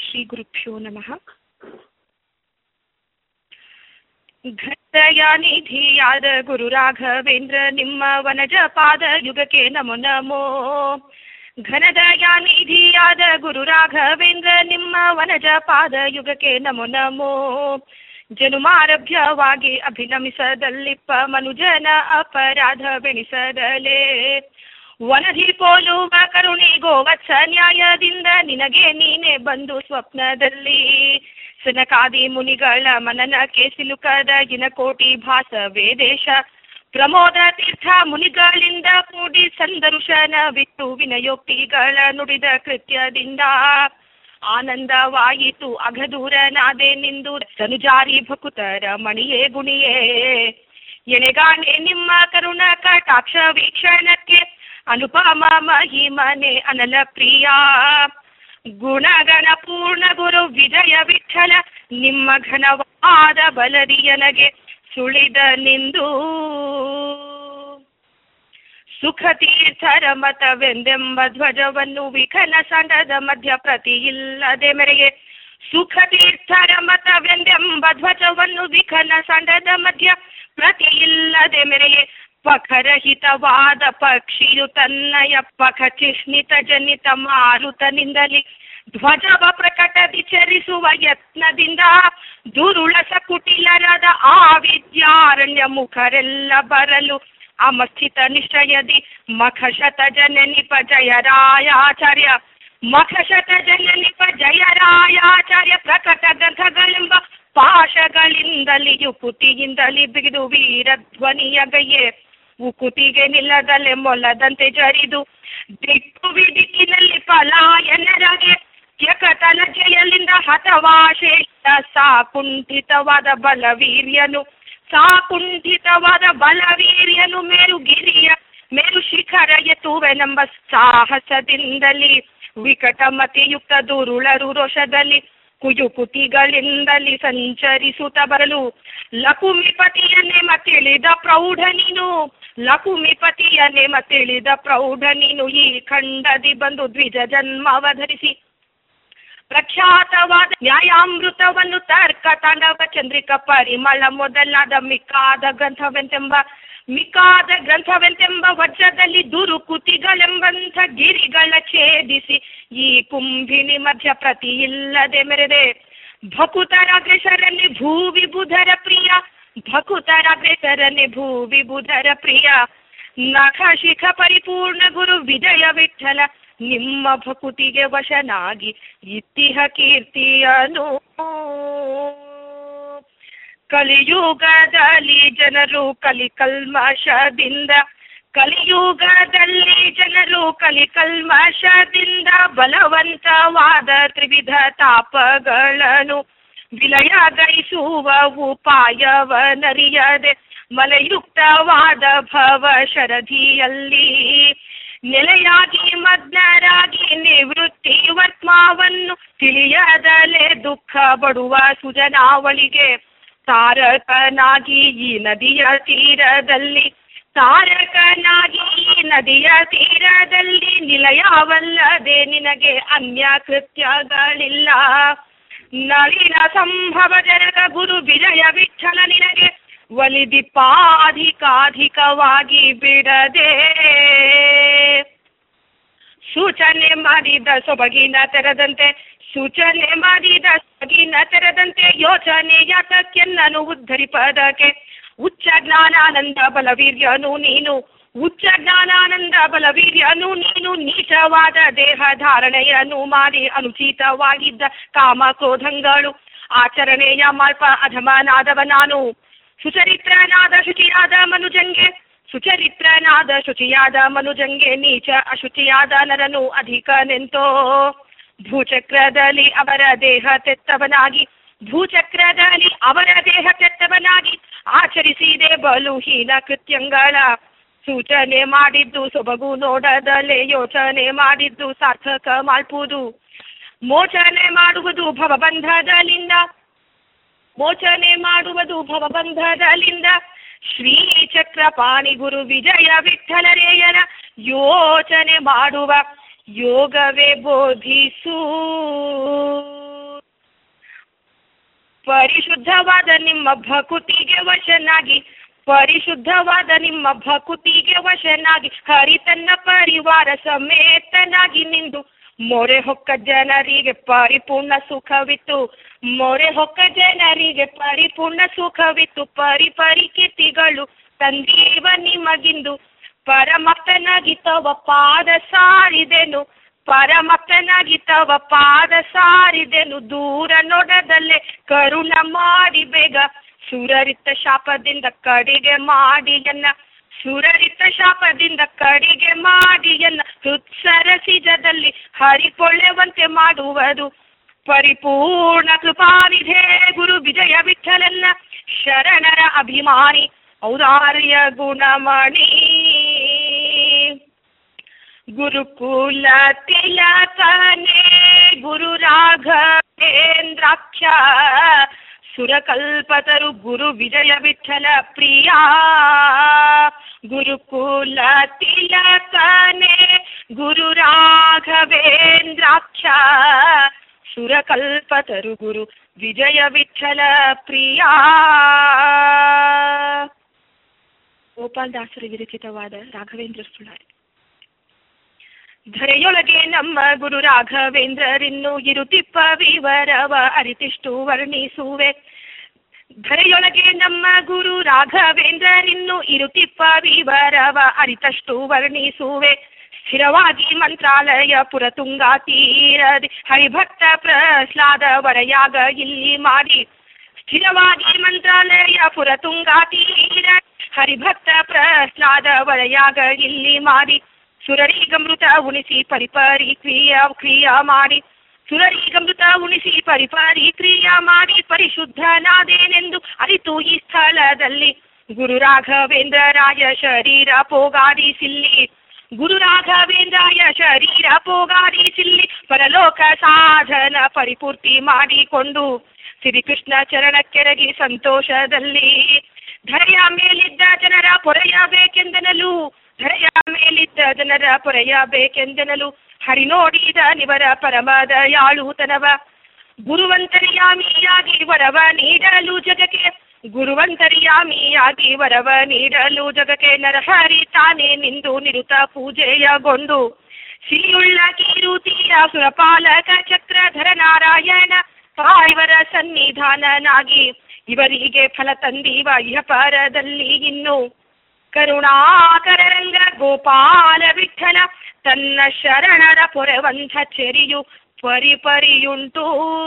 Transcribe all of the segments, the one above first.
ಶ್ರೀ ಗುರುಭ್ಯೋ ನಮಃ ಘಟ್ಟಯ ನಿಧಿಯಾದ ಗುರು ರಾಘವೇಂದ್ರ ನಿಮ್ಮ ವನಜ ಪಾದ ಯುಗಕ್ಕೆ ನಮೋ ನಮೋ ಘನದಯ ನಿಧಿಯಾದ ಗುರು ರಾಘವೇಂದ್ರ ನಿಮ್ಮ ವನಜ ಪಾದ ಯುಗಕ್ಕೆ ನಮೋ ನಮೋ ಜನುಮಾರಭ್ಯವಾಗಿ ಅಭಿನಮಿಸದಲ್ಲಿಪ್ಪ ಮನುಜನ ಅಪರಾಧವೆಣಿಸದಲೇ ವನಧಿ ಪೋಲುವ ಕರುಣೆ ಗೋವತ್ಸ ನ್ಯಾಯದಿಂದ ನಿನಗೆ ನೀನೆ ಬಂದು ಸ್ವಪ್ನದಲ್ಲಿ ಸನಕಾದಿ ಮುನಿಗಳ ಮನನಕ್ಕೆ ಸಿಲುಕದ ಕೋಟಿ ಭಾಸ ವೇದೇಶ ಪ್ರಮೋದ ತೀರ್ಥ ಮುನಿಗಳಿಂದ ಕೂಡಿ ಸಂದರುಶನ ಬಿಟ್ಟು ವಿನಯೋಕ್ತಿಗಳ ನುಡಿದ ಕೃತ್ಯದಿಂದ ಆನಂದವಾಯಿತು ಅಘದೂರನಾದೆ ನಿಂದು ತನುಜಾರಿ ಭಕುತರ ಮಣಿಯೇ ಗುಣಿಯೇ ಎಣೆಗಾಣೆ ನಿಮ್ಮ ಕರುಣ ಕಟಾಕ್ಷ ವೀಕ್ಷಣಕ್ಕೆ ಅನುಪಮ ಮಹಿಮನೆ ಅನಲ ಪ್ರಿಯ ಗುಣಗಣ ಪೂರ್ಣ ಗುರು ವಿಜಯ ವಿಠಲ ನಿಮ್ಮ ಘನವಾದ ಬಲದಿಯನಗೆ ಸುಳಿದ ನಿಂದು ಸುಖ ತೀರ್ಥರ ಮತವೆಂದೆಂಬ ಧ್ವಜವನ್ನು ವಿಖನ ಸಂಡದ ಮಧ್ಯ ಪ್ರತಿ ಇಲ್ಲದೆ ಮೆರೆಗೆ ಸುಖ ತೀರ್ಥರ ಮತವೆಂದೆಂಬ ಧ್ವಜವನ್ನು ವಿಖನ ಸಂಡದ ಮಧ್ಯ ಪ್ರತಿ ಇಲ್ಲದೆ ಮೆರೆಗೆ ಪಖರಹಿತವಾದ ಪಕ್ಷಿಯು ತನ್ನಯ ಪಖ ಚಿಹ್ನಿತ ಜನಿತ ಮಾರುತನಿಂದಲಿ ಧ್ವಜವ ಪ್ರಕಟದಿ ಚರಿಸುವ ಯತ್ನದಿಂದ ದುರುಳಸ ಕುಟಿಲರಾದ ಆ ವಿದ್ಯಾರಣ್ಯ ಮುಖರೆಲ್ಲ ಬರಲು ಅಮಸ್ಥಿತ ನಿಶ್ಚಯದಿ ಮಖಶತ ಜನನಿಪ ಜಯರಾಯಾಚಾರ್ಯ ಮಖಶತ ಜನನಿಪ ಜಯರಾಯಾಚಾರ್ಯ ಪ್ರಕಟ ಗ್ರಂಥಗಳೆಂಬ ಪಾಶಗಳಿಂದಲಿಯು ಪುಟಿಯಿಂದಲಿ ಬಿಗಿದು ವೀರಧ್ವನಿಯ ಗೈಯೆ ಉಕುತಿಗೆ ನಿಲ್ಲದಲೆ ಮೊಲದಂತೆ ಜರಿದು ದಿಕ್ಕು ವಿದಿಕ್ಕಿನಲ್ಲಿ ಪಲಾಯನರಾಗೆ ತ್ಯಕತನ ಜಯಲಿಂದ ಹತವಾಶೇಷ ಸಾಕುಂಠಿತವಾದ ಬಲವೀರ್ಯನು ಸಾಕುಂಠಿತವಾದ ಬಲವೀರ್ಯನು ಮೇರು ಗಿರಿಯ ಮೇರು ಶಿಖರ ಎತ್ತುವೆನೆಂಬ ಸಾಹಸದಿಂದಲಿ ವಿಕಟ ಮತಿಯುಕ್ತ ದುರುಳರು ರೋಷದಲ್ಲಿ ಕುಯುಕುತಿಗಳಿಂದಲಿ ಸಂಚರಿಸುತ್ತ ಬರಲು ಲಕುಮಿಪತಿಯನ್ನೇ ಮತ್ತಿಳಿದ ಪ್ರೌಢ ನೀನು ಲಕುಮಿಪತಿಯನ್ನೇ ಮತ್ತಿಳಿದ ಪ್ರೌಢ ನೀನು ಈ ಖಂಡದಿ ಬಂದು ದ್ವಿಜ ಜನ್ಮವಧರಿಸಿ ಪ್ರಖ್ಯಾತವಾದ ನ್ಯಾಯಾಮೃತವನ್ನು ತರ್ಕ ತಾಂಡವ ಚಂದ್ರಿಕ ಪರಿಮಳ ಮೊದಲಾದ ಮಿಕ್ಕಾದ ಗ್ರಂಥವೆಂತೆಂಬ ಮಿಕ್ಕಾದ ಗ್ರಂಥವೆಂತೆಂಬ ವಜ್ರದಲ್ಲಿ ದುರುಕುತಿಗಳೆಂಬಂಥ ಗಿರಿಗಳ ಛೇದಿಸಿ ಈ ಕುಂಭಿನಿ ಮಧ್ಯ ಪ್ರತಿ ಇಲ್ಲದೆ ಮೆರೆದೆ ಭಕುತರಾಗ್ರೇಸರನ್ನೇ ಭೂವಿಬುಧರ ಪ್ರಿಯ ಭಕುತರಾಗ್ರೇಸರನ್ನೇ ಭೂವಿಬುಧರ ಪ್ರಿಯ ನಖ ಶಿಖ ಪರಿಪೂರ್ಣ ಗುರು ವಿಜಯ ವಿಠಲ ನಿಮ್ಮ ಭಕುತಿಗೆ ವಶನಾಗಿ ಇತ್ತಿಹ ಕೀರ್ತಿಯನು ಕಲಿಯುಗದಲ್ಲಿ ಜನರು ಕಲಿಕಲ್ಮಶದಿಂದ ಕಲಿಯುಗದಲ್ಲಿ ಜನರು ಕಲಿಕಲ್ಮಶದಿಂದ ಬಲವಂತವಾದ ತ್ರಿವಿಧ ತಾಪಗಳನ್ನು ವಿಲಯಗೈಸುವ ಉಪಾಯವನರಿಯದೆ ಮಲಯುಕ್ತವಾದ ಭವ ಶರಧಿಯಲ್ಲಿ ನೆಲೆಯಾಗಿ ಮಗ್ನರಾಗಿ ನಿವೃತ್ತಿ ವರ್ತ್ಮಾವನ್ನು ತಿಳಿಯದಲೆ ದುಃಖ ಬಡುವ ಸುಜನಾವಳಿಗೆ ತಾರಕನಾಗಿ ಈ ನದಿಯ ತೀರದಲ್ಲಿ ತಾರಕನಾಗಿ ಈ ನದಿಯ ತೀರದಲ್ಲಿ ನಿಲಯವಲ್ಲದೆ ನಿನಗೆ ಅನ್ಯ ಕೃತ್ಯಗಳಿಲ್ಲ ನಳಿನ ಸಂಭವ ಜನಕ ಗುರು ವಿಜಯ ವಿಠಲ ನಿನಗೆ ಒಲಿದಿಪಾಧಿಕಾಧಿಕವಾಗಿ ಬಿಡದೆ ಸೂಚನೆ ಮಾಡಿದ ಸೊಬಗಿನ ತೆರದಂತೆ ಸೂಚನೆ ಮಾಡಿದ ಸೊಬಗಿನ ತೆರದಂತೆ ಯೋಚನೆ ಯಾತಕ್ಕೆನ್ನನು ಉದ್ಧರಿಪದಕ್ಕೆ ಉಚ್ಚ ಜ್ಞಾನಾನಂದ ಬಲವೀರ್ಯನು ನೀನು ಉಚ್ಚ ಜ್ಞಾನಾನಂದ ಬಲವೀರ್ಯನು ನೀನು ನೀಚವಾದ ದೇಹ ಧಾರಣೆಯನ್ನು ಮಾಡಿ ಅನುಚಿತವಾಗಿದ್ದ ಕಾಮ ಕ್ರೋಧಗಳು ಆಚರಣೆಯ ಮಾಲ್ಪ ಅಧಮನಾದವ ನಾನು ಸುಚರಿತ್ರನಾದ ಶುಚಿಯಾದ ಮನುಜಂಗೆ ಸುಚರಿತ್ರನಾದ ಶುಚಿಯಾದ ಮನುಜಂಗೆ ನೀಚ ಅಶುಚಿಯಾದ ನರನು ಅಧಿಕ ನಿಂತೋ ಭೂಚಕ್ರದಲ್ಲಿ ಅವರ ದೇಹ ತೆತ್ತವನಾಗಿ ಭೂಚಕ್ರದಲ್ಲಿ ಅವರ ದೇಹ ತೆತ್ತವನಾಗಿ ಆಚರಿಸಿದೆ ಬಲು ಹೀನ ಕೃತ್ಯಂಗಳ ಸೂಚನೆ ಮಾಡಿದ್ದು ಸೊಬಗು ನೋಡದಲೆ ಯೋಚನೆ ಮಾಡಿದ್ದು ಸಾರ್ಥಕ ಮಾಲ್ಪುದು ಮೋಚನೆ ಮಾಡುವುದು ಭವಬಂಧದಲ್ಲಿಂದ ಮೋಚನೆ ಮಾಡುವುದು ಭವಬಂಧದಲ್ಲಿಂದ ಶ್ರೀ ಚಕ್ರಪಾಣಿ ಗುರು ವಿಜಯ ವಿಠಲರೇಯನ ಯೋಚನೆ ಮಾಡುವ ಯೋಗವೇ ಬೋಧಿಸು ಪರಿಶುದ್ಧವಾದ ನಿಮ್ಮ ಭಕುತಿಗೆ ವಶನಾಗಿ ಪರಿಶುದ್ಧವಾದ ನಿಮ್ಮ ಭಕುತಿಗೆ ವಶನಾಗಿ ಹರಿ ತನ್ನ ಪರಿವಾರ ಸಮೇತನಾಗಿ ನಿಂದು ಮೊರೆ ಹೊಕ್ಕ ಜನರಿಗೆ ಪರಿಪೂರ್ಣ ಸುಖವಿತ್ತು ಮೊರೆ ಹೊಕ್ಕ ಜನರಿಗೆ ಪರಿಪೂರ್ಣ ಸುಖವಿತ್ತು ಪರಿ ಪರಿ ಕೀರ್ತಿಗಳು ತಂದೀವ ನಿಮಗಿಂದು ಪರಮಕ್ತನಾಗಿ ತವ ಪಾದ ಸಾರಿದೆನು ಪರಮಕ್ತನಾಗಿ ತವ ಪಾದ ಸಾರಿದೆನು ದೂರ ನೋಡದಲ್ಲೇ ಕರುಣ ಮಾಡಿ ಬೇಗ ಸುರರಿತ ಶಾಪದಿಂದ ಕಡೆಗೆ ಮಾಡಿ ಎನ್ನ ಸುರರಿತ ಶಾಪದಿಂದ ಕಡೆಗೆ ಮಾಡಿ ಎನ್ನ ಹೃತ್ಸರಸಿಜದಲ್ಲಿ ಹರಿಕೊಳ್ಳುವಂತೆ ಮಾಡುವುದು ಪರಿಪೂರ್ಣ ಕೃಪಾನಿಧೆ ಗುರು ವಿಜಯ ವಿಠಲನ್ನ ಶರಣರ ಅಭಿಮಾನಿ ಔದಾರ್ಯ ಗುಣಮಣಿ ಗುರುಕುಲ ತಿಲಕನೆ ಗುರು ರಾಘವೇಂದ್ರಾಕ್ಷ ಸುರಕಲ್ಪತರು ಗುರು ವಿಜಯ ವಿಠಲ ಪ್ರಿಯ ಗುರುಕುಲ ತಿಲಕನೆ ಗುರು ರಾಘವೇಂದ್ರಾಕ್ಷ ಸುರಕಲ್ಪತರು ಗುರು ವಿಜಯ ವಿಠಲ ಪ್ರಿಯ ಗೋಪಾಲ್ ದಾಸರು ವಿರಚಿತವಾದ ರಾಘವೇಂದ್ರ ಸುಳಾರಿ ಧರೆಯೊಳಗೆ ನಮ್ಮ ಗುರು ರಾಘವೇಂದ್ರರಿನ್ನು ಇರುತಿಪ್ಪ ವಿವರವ ಅರಿತಿಷ್ಟು ವರ್ಣಿಸುವೆ ಧರೆಯೊಳಗೆ ನಮ್ಮ ಗುರು ರಾಘವೇಂದ್ರರಿನ್ನು ಇರುತಿಪ್ಪ ವಿವರವ ಅರಿತಷ್ಟು ವರ್ಣಿಸುವೆ ಸ್ಥಿರವಾಗಿ ಮಂತ್ರಾಲಯ ಪುರತುಂಗ ತೀರದಿ ಹರಿಭಕ್ತ ಪ್ರಹ್ಲಾದ ವರಯಾಗ ಇಲ್ಲಿ ಮಾಡಿ ಸ್ಥಿರವಾಗಿ ಮಂತ್ರಾಲಯ ಪುರತುಂಗ ತೀರ ಹರಿಭಕ್ತ ಪ್ರಹ್ಲಾದ ವರಯಾಗ ಇಲ್ಲಿ ಮಾಡಿ ಸುರರಿಗಮೃತ ಉಣಿಸಿ ಪರಿಪರಿ ಕ್ರಿಯಾ ಕ್ರಿಯಾ ಮಾಡಿ ಸುರರಿಗಮೃತ ಉಣಿಸಿ ಪರಿಪರಿ ಕ್ರಿಯಾ ಮಾಡಿ ಪರಿಶುದ್ಧನಾದೇನೆಂದು ಅರಿತು ಈ ಸ್ಥಳದಲ್ಲಿ ಗುರು ರಾಘವೇಂದ್ರರಾಯ ಶರೀರ ಪೋಗಾಡಿಸಿಲ್ಲಿ ಗುರು ರಾಘವೇಂದ್ರಾಯ ಶರೀರ ಪೋಗಾಡಿಸಿಲ್ಲಿ ಪರಲೋಕ ಸಾಧನ ಪರಿಪೂರ್ತಿ ಮಾಡಿಕೊಂಡು ಶ್ರೀಕೃಷ್ಣ ಚರಣಕ್ಕೆರಗಿ ಸಂತೋಷದಲ್ಲಿ ಧರೆಯ ಮೇಲಿದ್ದ ಜನರ ಪೊರೆಯಬೇಕೆಂದನಲು ಧರೆಯ ಮೇಲಿದ್ದ ಜನರ ಪೊರೆಯಬೇಕೆಂದನಲು ಹರಿ ನೋಡಿದ ನಿವರ ಪರಮದ ಯಾಳುತನವ ಗುರುವಂತರಿಯಾಮಿಯಾಗಿ ವರವ ನೀಡಲು ಜಗಕ್ಕೆ ಗುರುವಂತರಿಯಾಮಿಯಾಗಿ ವರವ ನೀಡಲು ಜಗಕ್ಕೆ ನರಹರಿ ತಾನೇ ನಿಂದು ನಿರುತ ಪೂಜೆಯಗೊಂಡು ಸಿರಿಯುಳ್ಳ ಕೀರುತಿಯ ಸುರಪಾಲಕ ಚಕ್ರಧರ ನಾರಾಯಣ ಪಾಯ್ವರ ಸನ್ನಿಧಾನನಾಗಿ ಇವರಿಗೆ ಫಲ ತಂದೀವ ಇಹ ಪರದಲ್ಲಿ ಇನ್ನು ಕರುಣಾಕರಂಗ ಗೋಪಾಲ ವಿಠಲ ತನ್ನ ಶರಣರ ಪೊರೆವಂಥ ಚೆರಿಯು ಪರಿಪರಿಯುಂಟು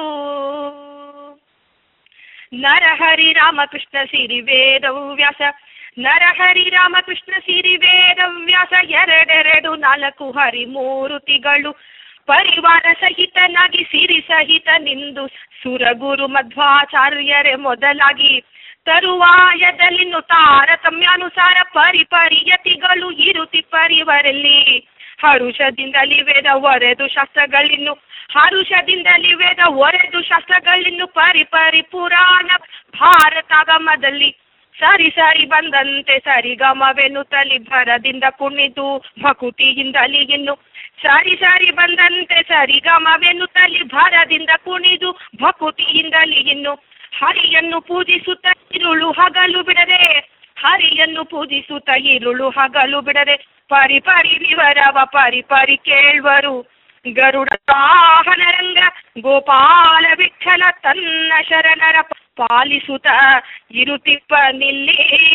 ನರಹರಿ ರಾಮಕೃಷ್ಣ ಸಿರಿ ವೇದವ್ಯಾಸ ನರಹರಿ ರಾಮಕೃಷ್ಣ ಸಿರಿ ವೇದವ್ಯಾಸ ಎರಡೆರಡು ನಾಲ್ಕು ಹರಿ ಮೂರುತಿಗಳು ಪರಿವಾರ ಸಹಿತನಾಗಿ ಸಿರಿ ಸಹಿತ ನಿಂದು ಸುರಗುರು ಮಧ್ವಾಚಾರ್ಯರೇ ಮೊದಲಾಗಿ ತರುವಾಯದಲ್ಲಿನ್ನು ತಾರತಮ್ಯಾನುಸಾರ ಪರಿಪರಿಯತಿಗಳು ಇರುತಿ ಪರಿವರಲ್ಲಿ ಹರುಷದಿಂದಲಿ ವೇದ ಒರೆದು ಶಾಸ್ತ್ರಗಳಿನ್ನು ಹರುಷದಿಂದಲಿ ವೇದ ಒರೆದು ಶಾಸ್ತ್ರಗಳಿನ್ನು ಪರಿ ಪರಿ ಪುರಾಣ ಭಾರತಾಗಮದಲ್ಲಿ ಸರಿ ಸರಿ ಬಂದಂತೆ ಸರಿಗಮವೆನ್ನುತ್ತಲಿ ಭರದಿಂದ ಕುಣಿದು ಭಕುತಿಯಿಂದಲಿ ಇನ್ನು ಸರಿ ಸರಿ ಬಂದಂತೆ ಸರಿಗಮವೆನ್ನುತ್ತಲಿ ಭರದಿಂದ ಕುಣಿದು ಭಕುತಿಯಿಂದಲಿ ಇನ್ನು ಹರಿಯನ್ನು ಪೂಜಿಸುತ್ತ ಇರುಳು ಹಗಲು ಬಿಡದೆ ಹರಿಯನ್ನು ಪೂಜಿಸುತ್ತ ಇರುಳು ಹಗಲು ಬಿಡದೆ ಪರಿ ಪರಿ ವಿವರವ ಪರಿ ಪರಿ ಕೇಳ್ವರು ಗರುಡ ವಾಹನರಂಗ ಗೋಪಾಲ ವಿಠಲ ತನ್ನ ಶರಣರ ಪಾಲಿಸುತ್ತ ಇರುತಿಪ್ಪ ನಿಲ್ಲಿ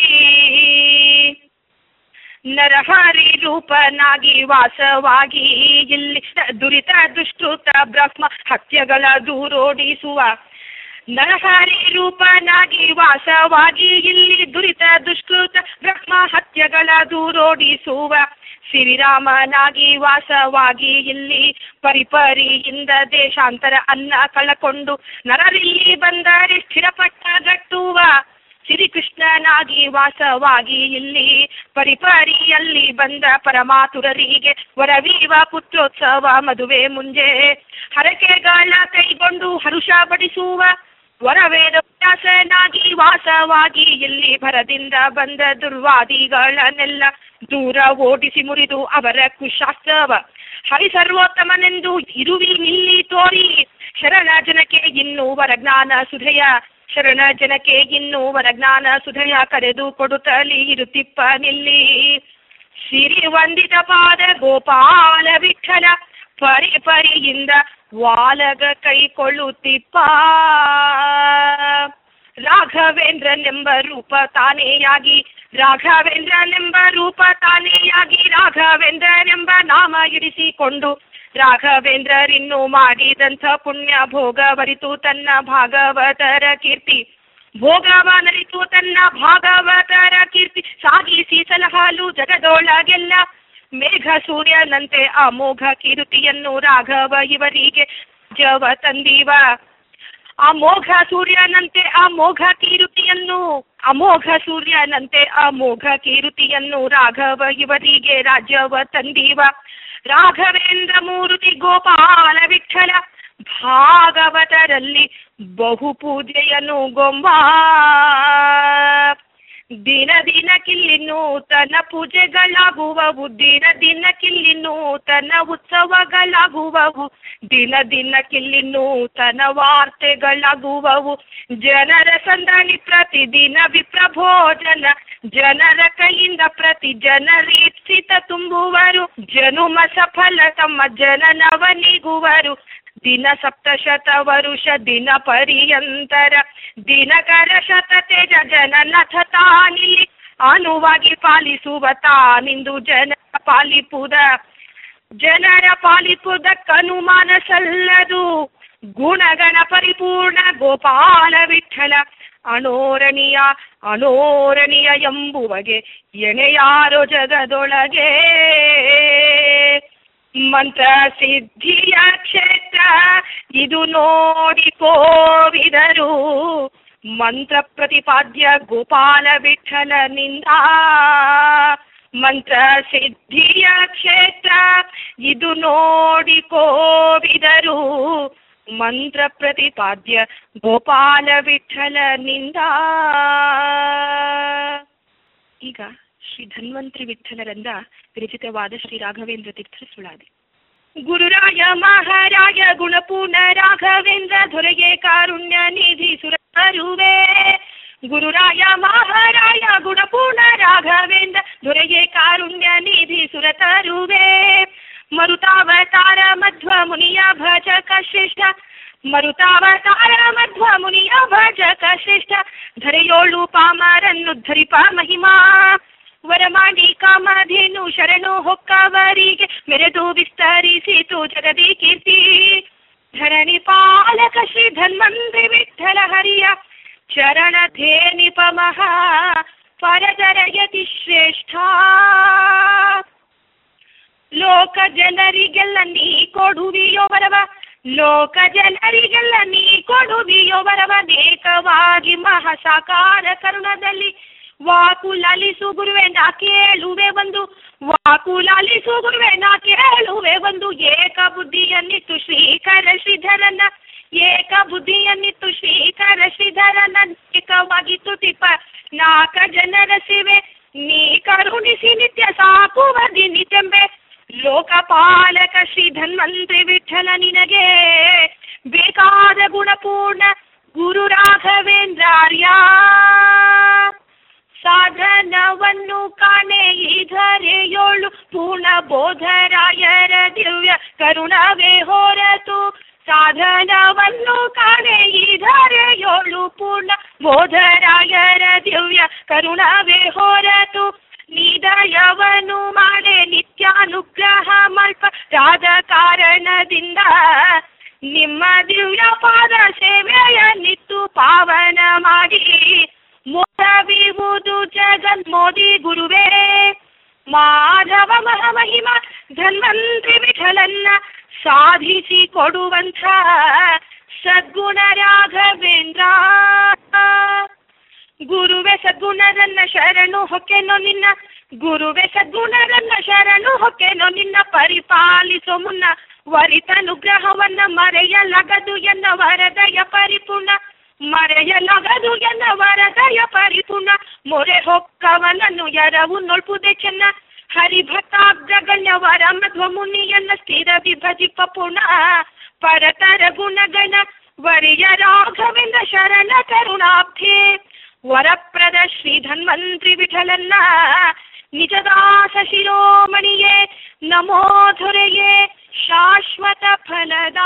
ನರಹರಿ ರೂಪನಾಗಿ ವಾಸವಾಗಿ ಇಲ್ಲಿ ದುರಿತ ದುಷ್ಟೃತ ಬ್ರಹ್ಮ ಹತ್ಯಗಳ ದೂರೋಡಿಸುವ ನರಹರಿ ರೂಪನಾಗಿ ವಾಸವಾಗಿ ಇಲ್ಲಿ ದುರಿತ ದುಷ್ಕೃತ ಬ್ರಹ್ಮ ಹತ್ಯಗಳ ದೂರೋಡಿಸುವ ಶ್ರೀರಾಮನಾಗಿ ವಾಸವಾಗಿ ಇಲ್ಲಿ ಪರಿಪರಿಯಿಂದ ದೇಶಾಂತರ ಅನ್ನ ಕಳಕೊಂಡು ನರರಿಲ್ಲಿ ಬಂದರೆ ಸ್ಥಿರಪಟ್ಟ ಗಟ್ಟುವ ಶ್ರೀಕೃಷ್ಣನಾಗಿ ವಾಸವಾಗಿ ಇಲ್ಲಿ ಪರಿಪರಿಯಲ್ಲಿ ಬಂದ ಪರಮಾತುರರಿಗೆ ವರವೀವ ಪುತ್ರೋತ್ಸವ ಮದುವೆ ಮುಂಜೆ ಹರಕೆಗಳ ಕೈಗೊಂಡು ಹರುಷ ಬಡಿಸುವ ವರವೇದ ವ್ಯಾಸನಾಗಿ ವಾಸವಾಗಿ ಇಲ್ಲಿ ಭರದಿಂದ ಬಂದ ದುರ್ವಾದಿಗಳನ್ನೆಲ್ಲ ದೂರ ಓಡಿಸಿ ಮುರಿದು ಅವರ ಕುಶಾಸ್ತ್ರವ ಹರಿ ಸರ್ವೋತ್ತಮನೆಂದು ಇರುವಿ ನಿಲ್ಲಿ ತೋರಿ ಶರಣ ಜನಕ್ಕೆ ಇನ್ನೂ ವರಜ್ಞಾನ ಸುಧೆಯ ಶರಣ ಜನಕ್ಕೆ ಇನ್ನು ವರಜ್ಞಾನ ಸುಧಯ ಕರೆದು ಕೊಡುತ್ತಲಿ ಇರುತ್ತಿಪ್ಪ ನಿಲ್ಲಿ ಸಿರಿ ವಂದಿತ ಪಾದ ಗೋಪಾಲ ವಿಠಲ ಪರಿ ಪರಿಯಿಂದ ವಾಲಗ ಕೈಕೊಳ್ಳುತ್ತಿಪ್ಪ ರಾಘವೇಂದ್ರನೆಂಬ ರೂಪ ತಾನೆಯಾಗಿ ರಾಘವೇಂದ್ರನೆಂಬ ರೂಪ ತಾನೆಯಾಗಿ ರಾಘವೇಂದ್ರನೆಂಬ ನಾಮ ಇರಿಸಿಕೊಂಡು ರಾಘವೇಂದ್ರರಿನ್ನು ಮಾಡಿದಂಥ ಪುಣ್ಯ ಭೋಗವರಿತು ತನ್ನ ಭಾಗವತರ ಕೀರ್ತಿ ಭೋಗವನರಿತು ತನ್ನ ಭಾಗವತರ ಕೀರ್ತಿ ಸಾಗಿಸಿ ಸಲಹಾಲು ಜಗದೊಳಗೆಲ್ಲ ಮೇಘ ಸೂರ್ಯನಂತೆ ಅಮೋಘ ಕೀರ್ತಿಯನ್ನು ರಾಘವ ಇವರಿಗೆ ಜವ ತಂದೀವ ಅಮೋಘ ಸೂರ್ಯನಂತೆ ಅಮೋಘ ಕೀರುತಿಯನ್ನು ಅಮೋಘ ಸೂರ್ಯನಂತೆ ಅಮೋಘ ಕೀರುತಿಯನ್ನು ರಾಘವ ಇವರಿಗೆ ರಾಜ್ಯವ ತಂದೀವ ರಾಘವೇಂದ್ರ ಮೂರ್ತಿ ಗೋಪಾಲ ವಿಠಲ ಭಾಗವತರಲ್ಲಿ ಬಹು ಪೂಜೆಯನ್ನು ಗೊಂಬ ದಿನ ದಿನಕ್ಕಿಲ್ಲಿ ನೂತನ ಪೂಜೆಗಳಾಗುವವು ದಿನ ದಿನಕ್ಕಿಲ್ಲಿ ನೂತನ ಉತ್ಸವಗಳಾಗುವವು ದಿನ ದಿನಕ್ಕಿಲ್ಲಿ ನೂತನ ವಾರ್ತೆಗಳಾಗುವವು ಜನರ ಸಂದಣಿ ಪ್ರತಿದಿನ ವಿಪ್ರಭೋಜನ ಜನರ ಕೈಯಿಂದ ಪ್ರತಿ ಜನರೀಪ್ಸಿತ ತುಂಬುವರು ಜನುಮ ಸಫಲ ತಮ್ಮ ಜನನವನಿಗುವರು ದಿನ ಸಪ್ತಶತ ವರುಷ ದಿನ ಪರ್ಯಂತರ ದಿನಕರ ಶತ ತೇಜ ಜನನಥ ತಾನಿಲ್ಲಿ ಅನುವಾಗಿ ಪಾಲಿಸುವ ತಾನಿಂದು ಜನ ಪಾಲಿಪುದ ಜನರ ಪಾಲಿಪುದಕ್ಕನುಮಾನ ಸಲ್ಲದು ಗುಣಗಣ ಪರಿಪೂರ್ಣ ಗೋಪಾಲ ವಿಠಲ ಅಣೋರಣೀಯ ಅಣೋರಣೀಯ ಎಂಬುವಗೆ ಎಣೆಯಾರೋ ಜಗದೊಳಗೆ ಮಂತ್ರ ಸಿದ್ಧಿಯ ಕ್ಷೇತ್ರ ಇದು ನೋಡಿ ಕೋವಿದರು ಮಂತ್ರ ಪ್ರತಿಪಾದ್ಯ ಗೋಪಾಲ ವಿಠಲನಿಂದ ಮಂತ್ರ ಸಿದ್ಧಿಯ ಕ್ಷೇತ್ರ ಇದು ನೋಡಿ ಕೋವಿದರು ಮಂತ್ರ ಪ್ರತಿಪಾದ್ಯ ಗೋಪಾಲ ವಿಠಲನಿಂದ ಈಗ ಶ್ರೀ ಧನ್ವಂತ್ರಿ ವಿಠಲರಿಂದ ವಿರಚಿತವಾದ ಶ್ರೀ ರಾಘವೇಂದ್ರ ತೀರ್ಥರ ಸುಳಾದಿ ಗುರುರಾಯ ಮಹಾರಾಯ ಗುಣಪೂರ್ಣ ರಾಘವೇಂದ್ರ ದೊರೆಗೆ ಕಾರುಣ್ಯ ನಿಧಿ ಸುರರುವೆ ಗುರುರಾಯ ಮಹಾರಾಯ ಗುಣಪೂರ್ಣ ರಾಘವೇಂದ್ರ ದೊರೆಗೆ ಕಾರುಣ್ಯ ನಿಧಿ ಸುರತರುವೆ ಮರುತಾವತಾರ ಮಧ್ವ ಮುನಿಯ ಭಜಕ ಶ್ರೇಷ್ಠ ಮರುತಾವತಾರ ಮಧ್ವ ಮುನಿಯ ಭಜಕ ಶ್ರೇಷ್ಠ ಧರೆಯೋಳು ಪಾಮರನ್ನು ಧರಿಪ ಮಹಿಮಾ ವರಮಾಡಿ ಕಾಮಧೇನು ಶರಣು ಹೊಕ್ಕವರಿಗೆ ಮೆರೆದು ವಿಸ್ತರಿಸಿತು ಜಗದಿ ಕೀರ್ತಿ ಧರಣಿ ಪಾಲಕ ಶ್ರೀ ಧನ್ವಂತ್ರಿ ವಿಠಲ ಹರಿಯ ಚರಣ ಧೇನಿಪ ಮಹಾ ಪರದರಯತಿ ಶ್ರೇಷ್ಠ ಲೋಕ ಜನರಿಗೆಲ್ಲ ನೀ ಕೊಡುವಿಯೋ ವರವ ಲೋಕ ಜನರಿಗೆಲ್ಲ ನೀ ಕೊಡುವಿಯೋ ವರವ ನೇಕವಾಗಿ ಮಹಾಸಾಕಾರ ಕರುಣದಲ್ಲಿ ವಾಕುಲಾಲಿಸು ಗುರುವೆ ನಾ ಕೇಳುವೆ ಒಂದು ವಾಕುಲಾಲಿಸು ಗುರುವೆ ನಾ ಕೇಳುವೆ ಒಂದು ಏಕ ಬುದ್ಧಿಯನ್ನಿತ್ತು ಶ್ರೀಕರ ಶ್ರೀಧರನ ಏಕ ಬುದ್ಧಿಯನ್ನಿತ್ತು ಶ್ರೀಕರ ಶ್ರೀಧರನ ಏಕವಾಗಿ ತುತಿಪ ನಾಕ ಜನರ ಸೇವೆ ನೀ ಕರುಣಿಸಿ ನಿತ್ಯ ಸಾಕುವದಿ ನಿತ್ಯಂಬೆ ಲೋಕಪಾಲಕ ಶ್ರೀ ಧನ್ವಂತ್ರಿ ವಿಠಲ ನಿನಗೆ ಬೇಕಾದ ಗುಣಪೂರ್ಣ ಗುರು ರಾಘವೇಂದ್ರಾರ್ಯ ಸಾಧನವನ್ನು ಕಾಣೆ ಇಧರೆಯೋಳು ಪೂರ್ಣ ಬೋಧರಾಯರ ದಿವ್ಯ ಕರುಣವೇ ಹೊರತು ಸಾಧನವನ್ನು ಕಾಣೆ ಇಧರೆಯೋಳು ಪೂರ್ಣ ಬೋಧರಾಯರ ದಿವ್ಯ ಕರುಣವೇ ಹೊರತು ನಿದಯವನು ಮಾಡೆ ನಿತ್ಯಾನುಗ್ರಹ ಮಲ್ಪ ರಾದ ಕಾರಣದಿಂದ ನಿಮ್ಮ ದಿವ್ಯ ಪಾದ ಸೇವೆಯ ನಿತ್ತು ಪಾವನ ಮಾಡಿ ಮೋದವಿವುದು ಜಗನ್ ಮೋದಿ ಗುರುವೇ ಮಾಧವ ಮಹಾಮಹಿಮ ಧನ್ವಂತ್ರಿ ವಿಠಲನ್ನ ಸಾಧಿಸಿ ಕೊಡುವಂಥ ಸದ್ಗುಣ ರಾಘವೇಂದ್ರ ಗುರುವೆ ಸದ್ಗುಣರನ್ನ ಶರಣು ಹೊಕ್ಕೆನೋ ನಿನ್ನ ಗುರುವೆ ಸದ್ಗುಣರನ್ನ ಶರಣು ಹೊಕ್ಕೆನೋ ನಿನ್ನ ಪರಿಪಾಲಿಸೋ ಮುನ್ನ ವರಿತನುಗ್ರಹವನ್ನ ಮರೆಯಲಾಗದು ಎನ್ನ ವರದಯ ಪರಿಪೂರ್ಣ ಮರೆಯಲಾಗದು ಎನ್ನ ವರದಯ ಪರಿಪೂರ್ಣ ಮೊರೆ ಹೊಕ್ಕವನನ್ನು ಎರವು ನೊಳ್ಪುದೆ ಚೆನ್ನ ಹರಿಭಕ್ತಾಗ್ರಗಣ್ಯ ವರ ಮಧ್ವ ಮುನಿಯನ್ನ ಸ್ಥಿರ ವಿಭಜಿಪ ಪೂರ್ಣ ಪರತರ ಗುಣಗಣ ವರಿಯ ರಾಘವೇಂದ್ರ ಶರಣ ಕರುಣಾಬ್ಧೆ ವರಪ್ರದ ಶ್ರೀ ಧನ್ವಂತ್ರಿ ವಿಠಲನ್ನ ನಿಜದಾಸ ಶಿರೋಮಣಿಯೇ ನಮೋ ಧುರೆಯೇ ಶಾಶ್ವತ ಫಲದ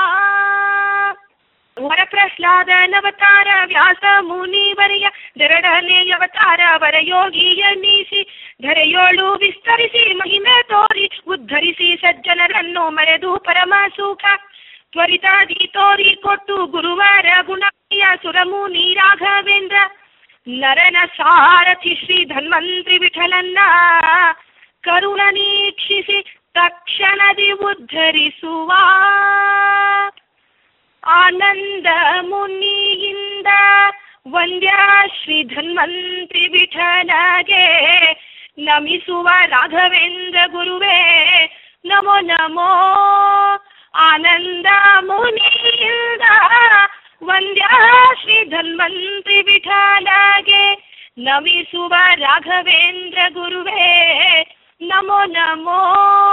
ವರಪ್ರಹ್ಲಾದ ನವತಾರ ವ್ಯಾಸ ಮುನಿವರಿಯ ದರಡನೆ ಅವತಾರ ವರಯೋಗಿಯ ನೀಸಿ ಧರೆಯೋಳು ವಿಸ್ತರಿಸಿ ಮಹಿಮೆ ತೋರಿ ಉದ್ಧರಿಸಿ ಸಜ್ಜನರನ್ನು ಮರೆದು ಪರಮ ಸುಖ ತ್ವರಿತಾದಿ ತೋರಿ ಕೊಟ್ಟು ಗುರುವಾರ ಗುಣೀಯ ಸುರಮುನಿ ರಾಘವೇಂದ್ರ ನರನ ಸಾರಥಿ ಶ್ರೀ ಧನ್ವಂತ್ರಿ ವಿಠಲನ್ನ ಕರುಣ ನೀಕ್ಷಿಸಿ ತಕ್ಷಣದಿ ಉದ್ಧರಿಸುವ ಆನಂದ ಮುನಿಯಿಂದ ವಂದ್ಯ ಶ್ರೀ ಧನ್ವಂತ್ರಿ ವಿಠಲಗೆ ನಮಿಸುವ ರಾಘವೇಂದ್ರ ಗುರುವೇ ನಮೋ ನಮೋ ಆನಂದ ಮುನಿಯಿಂದ ವಂದ್ಯ ಶ್ರೀ ಧನ್ವಂತ್ರಿ ವಿಠಲಗೆ ನಮಿಸುವ ರಾಘವೇಂದ್ರ ಗುರುವೇ ನಮೋ ನಮೋ